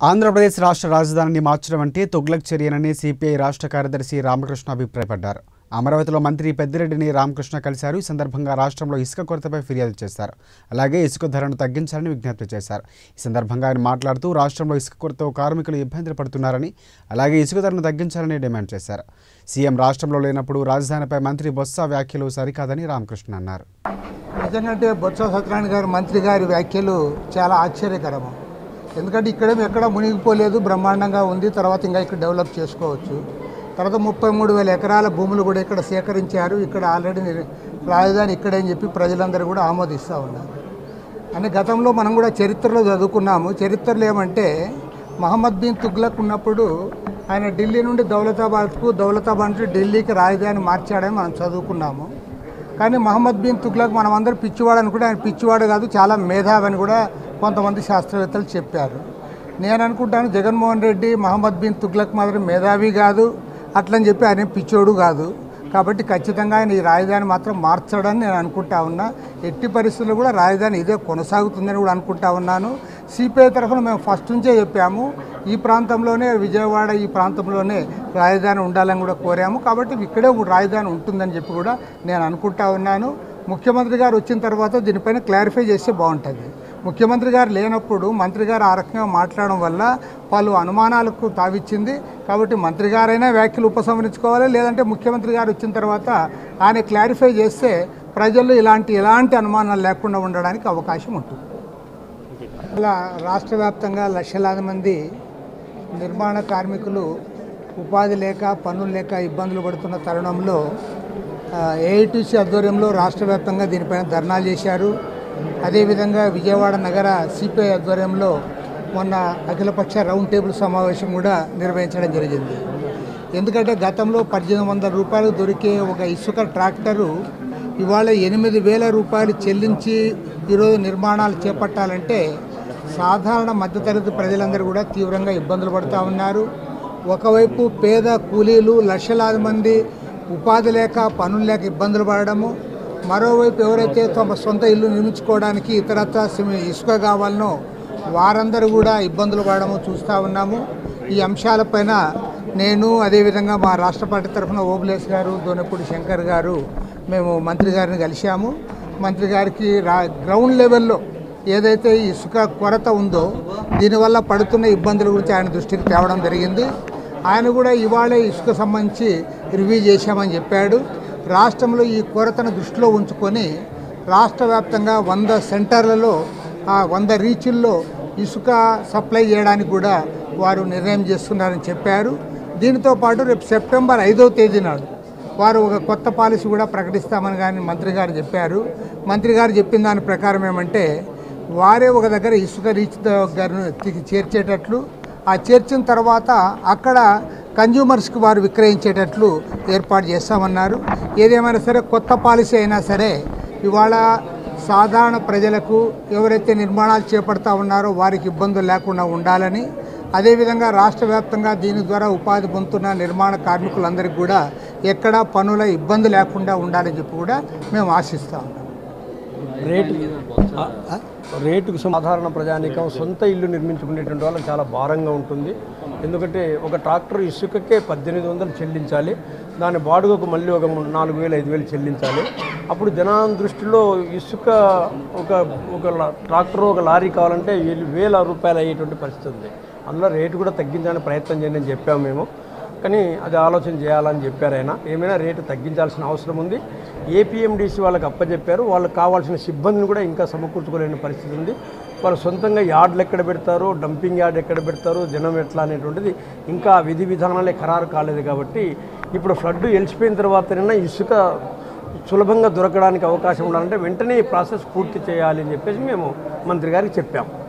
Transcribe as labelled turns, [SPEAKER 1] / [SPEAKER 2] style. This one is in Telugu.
[SPEAKER 1] ఆంధ్రప్రదేశ్ రాష్ట్ర రాజధానిని మార్చడం అంటే తొగ్లక్ చర్యనని సిపిఐ రాష్ట్ర కార్యదర్శి రామకృష్ణ అభిప్రాయపడ్డారు అమరావతిలో మంత్రి పెద్దిరెడ్డిని రామకృష్ణ కలిశారు ఈ సందర్భంగా రాష్ట్రంలో ఇసుక కొరతపై ఫిర్యాదు చేశారు అలాగే ఇసుక ధరను తగ్గించాలని విజ్ఞప్తి చేశారు ఈ సందర్భంగా ఆయన మాట్లాడుతూ రాష్ట్రంలో ఇసుక కొరతతో కార్మికులు ఇబ్బందులు పడుతున్నారని అలాగే ఇసుక ధరను తగ్గించాలని డిమాండ్ చేశారు సీఎం రాష్ట్రంలో లేనప్పుడు రాజధానిపై మంత్రి బొత్స వ్యాఖ్యలు సరికాదని రామకృష్ణ అన్నారు
[SPEAKER 2] నిజంగంటే బొత్స సత్యనారాయణ గారు మంత్రి గారి వ్యాఖ్యలు చాలా ఆశ్చర్యకరము ఎందుకంటే ఇక్కడేం ఎక్కడ మునిగిపోలేదు బ్రహ్మాండంగా ఉంది తర్వాత ఇంకా ఇక్కడ డెవలప్ చేసుకోవచ్చు తర్వాత ముప్పై మూడు వేల ఎకరాల భూములు కూడా ఇక్కడ సేకరించారు ఇక్కడ ఆల్రెడీ నిర్- రాజధాని ఇక్కడే అని చెప్పి ప్రజలందరూ కూడా ఆమోదిస్తూ ఉన్నారు అని గతంలో మనం కూడా చరిత్రలో చదువుకున్నాము చరిత్రలో ఏమంటే మహమ్మద్ బిన్ తుగ్లక్ ఉన్నప్పుడు ఆయన ఢిల్లీ నుండి దౌలతాబాద్కు దౌలతాబాద్ నుండి ఢిల్లీకి రాజధాని మార్చాడని మనం చదువుకున్నాము కానీ మహమ్మద్ బిన్ తుగ్లక్ మనం అందరూ పిచ్చివాడు అనుకుంటే ఆయన పిచ్చివాడు కాదు చాలా మేధావి అని కూడా కొంతమంది శాస్త్రవేత్తలు చెప్పారు నేను అనుకుంటాను జగన్మోహన్ రెడ్డి మహమ్మద్ బిన్ తుగ్లక్ మాత్రం మేధావి కాదు అట్లని చెప్పి ఆయన పిచ్చోడు కాదు కాబట్టి ఖచ్చితంగా ఆయన ఈ రాజధాని మాత్రం మార్చడని నేను అనుకుంటా ఉన్నా ఎట్టి పరిస్థితుల్లో కూడా రాజధాని ఇదే కొనసాగుతుందని కూడా అనుకుంటా ఉన్నాను సిపిఐ తరఫున మేము ఫస్ట్ నుంచే చెప్పాము ఈ ప్రాంతంలోనే విజయవాడ ఈ ప్రాంతంలోనే రాజధాని ఉండాలని కూడా కోరాము కాబట్టి ఇక్కడే రాజధాని ఉంటుందని చెప్పి కూడా నేను అనుకుంటా ఉన్నాను ముఖ్యమంత్రి గారు వచ్చిన తర్వాత దీనిపైన క్లారిఫై చేస్తే బాగుంటుంది ముఖ్యమంత్రి గారు లేనప్పుడు మంత్రి గారు ఆ రకంగా మాట్లాడడం వల్ల పలు అనుమానాలకు తావిచ్చింది కాబట్టి మంత్రి గారైనా వ్యాఖ్యలు ఉపసంహరించుకోవాలి లేదంటే ముఖ్యమంత్రి గారు వచ్చిన తర్వాత ఆయన క్లారిఫై చేస్తే ప్రజల్లో ఇలాంటి ఎలాంటి అనుమానాలు లేకుండా ఉండడానికి అవకాశం ఉంటుంది అలా రాష్ట్ర వ్యాప్తంగా లక్షలాది మంది నిర్మాణ కార్మికులు ఉపాధి లేక పనులు లేక ఇబ్బందులు పడుతున్న తరుణంలో ఏఐటీసీ ఆధ్వర్యంలో రాష్ట్ర వ్యాప్తంగా దీనిపైన ధర్నాలు చేశారు అదేవిధంగా విజయవాడ నగర సిపిఐ ఆధ్వర్యంలో మొన్న అఖిలపక్ష రౌండ్ టేబుల్ సమావేశం కూడా నిర్వహించడం జరిగింది ఎందుకంటే గతంలో పద్దెనిమిది వందల రూపాయలు దొరికే ఒక ఇసుక ట్రాక్టరు ఇవాళ ఎనిమిది వేల రూపాయలు చెల్లించి ఈరోజు నిర్మాణాలు చేపట్టాలంటే సాధారణ మధ్యతరగతి ప్రజలందరూ కూడా తీవ్రంగా ఇబ్బందులు పడుతూ ఉన్నారు ఒకవైపు పేద కూలీలు లక్షలాది మంది ఉపాధి లేక పనులు లేక ఇబ్బందులు పడడము మరోవైపు ఎవరైతే తమ సొంత ఇల్లు నిర్మించుకోవడానికి ఇతరత్ర సిమె- ఇసుక కావాలనో వారందరూ కూడా ఇబ్బందులు పడడము చూస్తూ ఉన్నాము ఈ అంశాలపైన నేను అదేవిధంగా మా రాష్ట్ర పార్టీ తరఫున ఓబులేస్ గారు దోనపూడి శంకర్ గారు మేము మంత్రి గారిని కలిశాము మంత్రి గారికి రా గ్రౌండ్ లెవెల్లో ఏదైతే ఈ ఇసుక కొరత ఉందో దీనివల్ల పడుతున్న ఇబ్బందుల గురించి ఆయన దృష్టికి తేవడం జరిగింది ఆయన కూడా ఇవాళే ఇసుక సంబంధించి రివ్యూ చేశామని చెప్పాడు రాష్ట్రంలో ఈ కొరతను దృష్టిలో ఉంచుకొని రాష్ట్ర వ్యాప్తంగా వంద సెంటర్లలో ఆ వంద రీచుల్లో ఇసుక సప్లై చేయడానికి కూడా వారు నిర్ణయం చేస్తున్నారని చెప్పారు దీనితో పాటు రేపు సెప్టెంబర్ ఐదవ తేదీ నాడు వారు ఒక కొత్త పాలసీ కూడా ప్రకటిస్తామని కానీ మంత్రి గారు చెప్పారు మంత్రి గారు చెప్పిన దాని ప్రకారం ఏమంటే వారే ఒక దగ్గర ఇసుక రీచ్ దగ్గరను తి- చేర్చేటట్లు ఆ చేర్చిన తర్వాత అక్కడ కన్జ్యూమర్స్కి వారు విక్రయించేటట్లు ఏర్పాటు చేస్తామన్నారు ఏదేమైనా సరే కొత్త పాలసీ అయినా సరే ఇవాళ సాధారణ ప్రజలకు ఎవరైతే నిర్మాణాలు చేపడతా ఉన్నారో వారికి ఇబ్బందులు లేకుండా ఉండాలని అదేవిధంగా రాష్ట్ర వ్యాప్తంగా దీని ద్వారా ఉపాధి పొందుతున్న నిర్మాణ కార్మికులందరికీ కూడా ఎక్కడా పనుల ఇబ్బంది లేకుండా ఉండాలని చెప్పి కూడా మేము ఆశిస్తా ఉన్నాం
[SPEAKER 3] రేటు ఆ, రేటుకు సాధారణ ప్రజానీకం సొంత ఇల్లు నిర్మించుకునేటువంటి వాళ్ళకి చాలా భారంగా ఉంటుంది ఎందుకంటే ఒక ట్రాక్టర్ ఇసుకకే పద్దెనిమిది వందలు చెల్లించాలి దాని బాడుగకు మళ్ళీ ఒక మూడు నాలుగు వేలు ఐదు వేలు చెల్లించాలి అప్పుడు జనాల దృష్టిలో ఇసుక ఒక ఒక లా- ట్రాక్టర్ ఒక లారీ కావాలంటే వేలు- వేల రూపాయలు అయ్యేటువంటి పరిస్థితి ఉంది అందులో రేటు కూడా తగ్గించడానికి ప్రయత్నం చేయండి అని చెప్పాము మేము కానీ అది ఆలోచన చేయాలని చెప్పారు ఆయన ఏమైనా రేటు తగ్గించాల్సిన అవసరం ఉంది ఏపీఎండిసి వాళ్ళకి అప్పచెప్పారు వాళ్ళకి కావాల్సిన సిబ్బందిని కూడా ఇంకా సమకూర్చుకోలేని పరిస్థితి ఉంది వాళ్ళు సొంతంగా యార్డ్లు ఎక్కడ పెడతారు డంపింగ్ యార్డ్ ఎక్కడ పెడతారు జనం ఎట్లా అనేటువంటిది ఇంకా విధి విధానాలే ఖరారు కాలేదు కాబట్టి ఇప్పుడు ఫ్లడ్ ఎలిసిపోయిన తర్వాతనైనా ఇసుక సులభంగా దొరకడానికి అవకాశం ఉండాలంటే వెంటనే ఈ ప్రాసెస్ పూర్తి చేయాలి అని చెప్పేసి మేము మంత్రి గారికి చెప్పాము